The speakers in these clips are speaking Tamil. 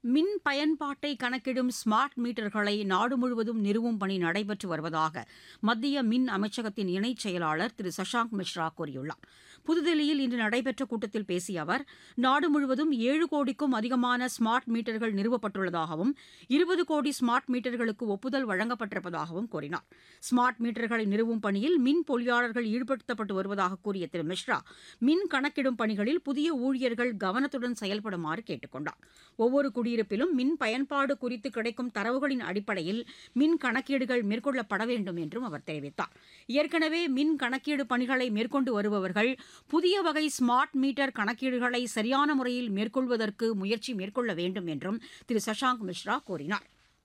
மின் பயன்பாட்டை கணக்கிடும் ஸ்மார்ட் மீட்டர்களை நாடு முழுவதும் நிறுவும் பணி நடைபெற்று வருவதாக மத்திய மின் அமைச்சகத்தின் இணைச் செயலாளர் திரு சஷாங்க் மிஸ்ரா கூறியுள்ளார் புதுதில்லியில் இன்று நடைபெற்ற கூட்டத்தில் பேசிய அவர் நாடு முழுவதும் ஏழு கோடிக்கும் அதிகமான ஸ்மார்ட் மீட்டர்கள் நிறுவப்பட்டுள்ளதாகவும் இருபது கோடி ஸ்மார்ட் மீட்டர்களுக்கு ஒப்புதல் வழங்கப்பட்டிருப்பதாகவும் கூறினார் ஸ்மார்ட் மீட்டர்களை நிறுவும் பணியில் மின் பொறியாளர்கள் ஈடுபடுத்தப்பட்டு வருவதாக கூறிய திரு மிஸ்ரா மின் கணக்கிடும் பணிகளில் புதிய ஊழியர்கள் கவனத்துடன் செயல்படுமாறு கேட்டுக் கொண்டார் ஒவ்வொரு குடியிருப்பிலும் மின் பயன்பாடு குறித்து கிடைக்கும் தரவுகளின் அடிப்படையில் மின் கணக்கீடுகள் மேற்கொள்ளப்பட வேண்டும் என்றும் அவர் தெரிவித்தார் ஏற்கனவே மின் கணக்கீடு பணிகளை மேற்கொண்டு வருபவர்கள் புதிய வகை ஸ்மார்ட் மீட்டர் கணக்கீடுகளை சரியான முறையில் மேற்கொள்வதற்கு முயற்சி மேற்கொள்ள வேண்டும் என்றும் திரு சஷாங்க் மிஸ்ரா கூறினார்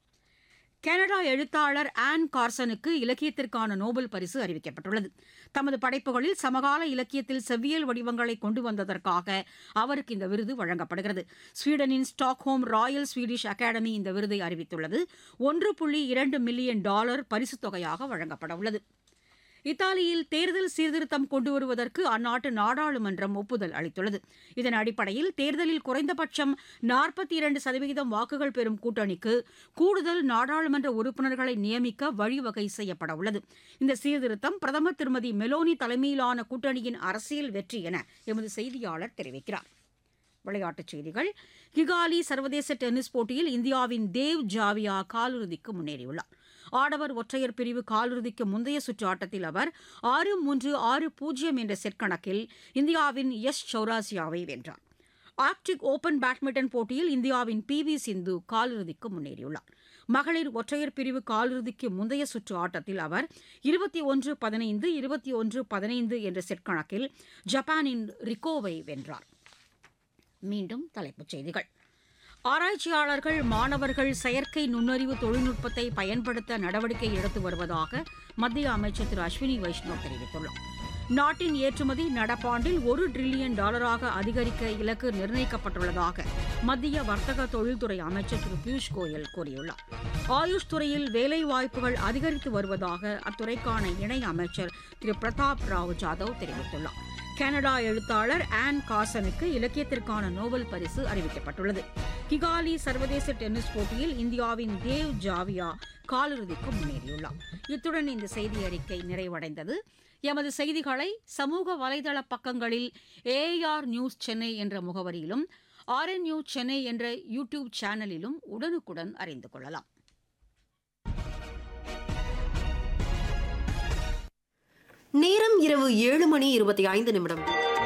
கனடா எழுத்தாளர் ஆன் கார்சனுக்கு இலக்கியத்திற்கான நோபல் பரிசு அறிவிக்கப்பட்டுள்ளது தமது படைப்புகளில் சமகால இலக்கியத்தில் செவ்வியல் வடிவங்களை கொண்டு வந்ததற்காக அவருக்கு இந்த விருது வழங்கப்படுகிறது ஸ்வீடனின் ஸ்டாக்ஹோம் ராயல் ஸ்வீடிஷ் அகாடமி இந்த விருதை அறிவித்துள்ளது ஒன்று புள்ளி இரண்டு மில்லியன் டாலர் பரிசுத் தொகையாக வழங்கப்பட உள்ளது இத்தாலியில் தேர்தல் சீர்திருத்தம் கொண்டு வருவதற்கு அந்நாட்டு நாடாளுமன்றம் ஒப்புதல் அளித்துள்ளது இதன் அடிப்படையில் தேர்தலில் குறைந்தபட்சம் நாற்பத்தி இரண்டு சதவீதம் வாக்குகள் பெறும் கூட்டணிக்கு கூடுதல் நாடாளுமன்ற உறுப்பினர்களை நியமிக்க வழிவகை செய்யப்பட உள்ளது இந்த சீர்திருத்தம் பிரதமர் திருமதி மெலோனி தலைமையிலான கூட்டணியின் அரசியல் வெற்றி என எமது செய்தியாளர் தெரிவிக்கிறார் விளையாட்டுச் செய்திகள் கிகாலி சர்வதேச டென்னிஸ் போட்டியில் இந்தியாவின் தேவ் ஜாவியா காலிறுதிக்கு முன்னேறியுள்ளார் ஆடவர் ஒற்றையர் பிரிவு காலிறுதிக்கு முந்தைய சுற்று ஆட்டத்தில் அவர் ஆறு மூன்று ஆறு பூஜ்ஜியம் என்ற செட் கணக்கில் இந்தியாவின் எஸ் சௌராசியாவை வென்றார் ஆர்க்டிக் ஓபன் பேட்மிண்டன் போட்டியில் இந்தியாவின் பி வி சிந்து காலிறுதிக்கு முன்னேறியுள்ளார் மகளிர் ஒற்றையர் பிரிவு காலிறுதிக்கு முந்தைய சுற்று ஆட்டத்தில் அவர் இருபத்தி ஒன்று பதினைந்து இருபத்தி ஒன்று பதினைந்து என்ற செட் கணக்கில் ஜப்பானின் ரிக்கோவை வென்றார் மீண்டும் தலைப்புச் செய்திகள் ஆராய்ச்சியாளர்கள் மாணவர்கள் செயற்கை நுண்ணறிவு தொழில்நுட்பத்தை பயன்படுத்த நடவடிக்கை எடுத்து வருவதாக மத்திய அமைச்சர் திரு அஸ்வினி வைஷ்ணவ் தெரிவித்துள்ளார் நாட்டின் ஏற்றுமதி நடப்பாண்டில் ஒரு டிரில்லியன் டாலராக அதிகரிக்க இலக்கு நிர்ணயிக்கப்பட்டுள்ளதாக மத்திய வர்த்தக தொழில்துறை அமைச்சர் திரு பியூஷ் கோயல் கூறியுள்ளார் ஆயுஷ் துறையில் வேலைவாய்ப்புகள் அதிகரித்து வருவதாக அத்துறைக்கான இணை அமைச்சர் திரு பிரதாப் ராவ் ஜாதவ் தெரிவித்துள்ளார் கனடா எழுத்தாளர் ஆன் காசனுக்கு இலக்கியத்திற்கான நோபல் பரிசு அறிவிக்கப்பட்டுள்ளது கிகாலி சர்வதேச டென்னிஸ் போட்டியில் இந்தியாவின் தேவ் ஜாவியா காலிறுதிக்கு முன்னேறியுள்ளார் இத்துடன் இந்த செய்தி அறிக்கை நிறைவடைந்தது எமது செய்திகளை சமூக வலைதள பக்கங்களில் ஏஆர் நியூஸ் சென்னை என்ற முகவரியிலும் ஆர்என் நியூஸ் சென்னை என்ற யூடியூப் சேனலிலும் உடனுக்குடன் அறிந்து கொள்ளலாம் நேரம் இரவு ஏழு மணி இருபத்தி ஐந்து நிமிடம்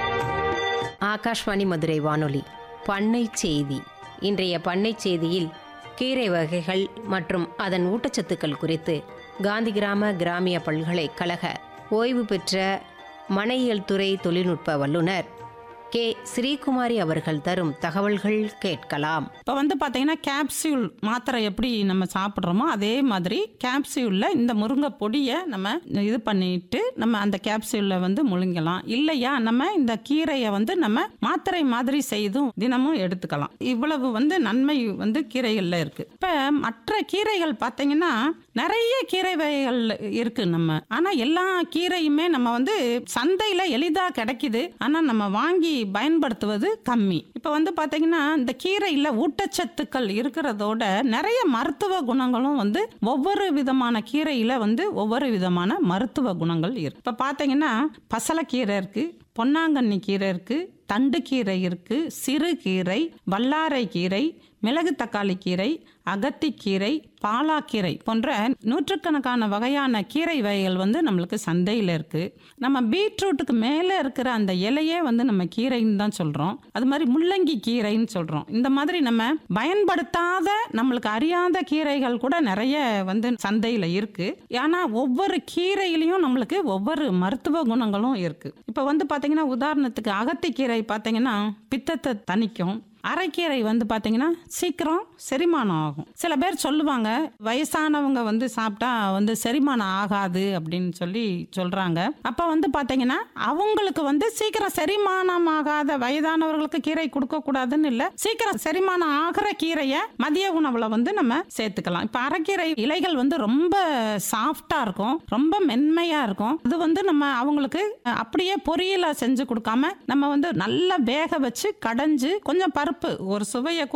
ஆகாஷ்வாணி மதுரை வானொலி பண்ணை செய்தி இன்றைய பண்ணை செய்தியில் கீரை வகைகள் மற்றும் அதன் ஊட்டச்சத்துக்கள் குறித்து காந்தி கிராம கிராமிய பல்கலைக்கழக ஓய்வு பெற்ற மனையியல் துறை தொழில்நுட்ப வல்லுநர் கே ஸ்ரீகுமாரி அவர்கள் தரும் தகவல்கள் கேட்கலாம் இப்போ வந்து பார்த்தீங்கன்னா கேப்சியூல் மாத்திரை எப்படி நம்ம சாப்பிட்றோமோ அதே மாதிரி கேப்சியூலில் இந்த முருங்கை பொடியை நம்ம இது பண்ணிட்டு நம்ம அந்த கேப்சியூலில் வந்து முழுங்கலாம் இல்லையா நம்ம இந்த கீரையை வந்து நம்ம மாத்திரை மாதிரி செய்தும் தினமும் எடுத்துக்கலாம் இவ்வளவு வந்து நன்மை வந்து கீரைகளில் இருக்குது இப்போ மற்ற கீரைகள் பார்த்தீங்கன்னா நிறைய கீரை வகைகள் இருக்கு நம்ம ஆனால் எல்லா கீரையுமே நம்ம வந்து சந்தையில் எளிதாக கிடைக்குது ஆனால் நம்ம வாங்கி பயன்படுத்துவது கம்மி இப்போ வந்து பார்த்தீங்கன்னா இந்த கீரையில் ஊட்டச்சத்துக்கள் இருக்கிறதோட நிறைய மருத்துவ குணங்களும் வந்து ஒவ்வொரு விதமான கீரையில் வந்து ஒவ்வொரு விதமான மருத்துவ குணங்கள் இருக்கு இப்போ பார்த்தீங்கன்னா பசலைக்கீரை இருக்கு பொன்னாங்கண்ணி கீரை இருக்கு தண்டுக்கீரை இருக்கு சிறுகீரை வல்லாரை கீரை மிளகு தக்காளி கீரை அகத்திக்கீரை பாலாக்கீரை போன்ற நூற்றுக்கணக்கான வகையான கீரை வகைகள் வந்து நம்மளுக்கு சந்தையில் இருக்குது நம்ம பீட்ரூட்டுக்கு மேலே இருக்கிற அந்த இலையே வந்து நம்ம கீரைன்னு தான் சொல்கிறோம் அது மாதிரி முள்ளங்கி கீரைன்னு சொல்கிறோம் இந்த மாதிரி நம்ம பயன்படுத்தாத நம்மளுக்கு அறியாத கீரைகள் கூட நிறைய வந்து சந்தையில் இருக்குது ஆனால் ஒவ்வொரு கீரையிலையும் நம்மளுக்கு ஒவ்வொரு மருத்துவ குணங்களும் இருக்குது இப்போ வந்து பார்த்தீங்கன்னா உதாரணத்துக்கு அகத்திக்கீரை பார்த்தீங்கன்னா பித்தத்தை தணிக்கும் அரைக்கீரை வந்து பார்த்தீங்கன்னா சீக்கிரம் செரிமானம் ஆகும் சில பேர் சொல்லுவாங்க வயசானவங்க வந்து சாப்பிட்டா வந்து செரிமானம் ஆகாது அப்படின்னு சொல்லி சொல்கிறாங்க அப்போ வந்து பார்த்தீங்கன்னா அவங்களுக்கு வந்து சீக்கிரம் செரிமானம் ஆகாத வயதானவர்களுக்கு கீரை கொடுக்கக்கூடாதுன்னு இல்லை சீக்கிரம் செரிமானம் ஆகிற கீரையை மதிய உணவில் வந்து நம்ம சேர்த்துக்கலாம் இப்போ அரைக்கீரை இலைகள் வந்து ரொம்ப சாஃப்டாக இருக்கும் ரொம்ப மென்மையாக இருக்கும் இது வந்து நம்ம அவங்களுக்கு அப்படியே பொரியலாக செஞ்சு கொடுக்காம நம்ம வந்து நல்லா வேக வச்சு கடைஞ்சு கொஞ்சம் பருப்பு ஒரு சுவையை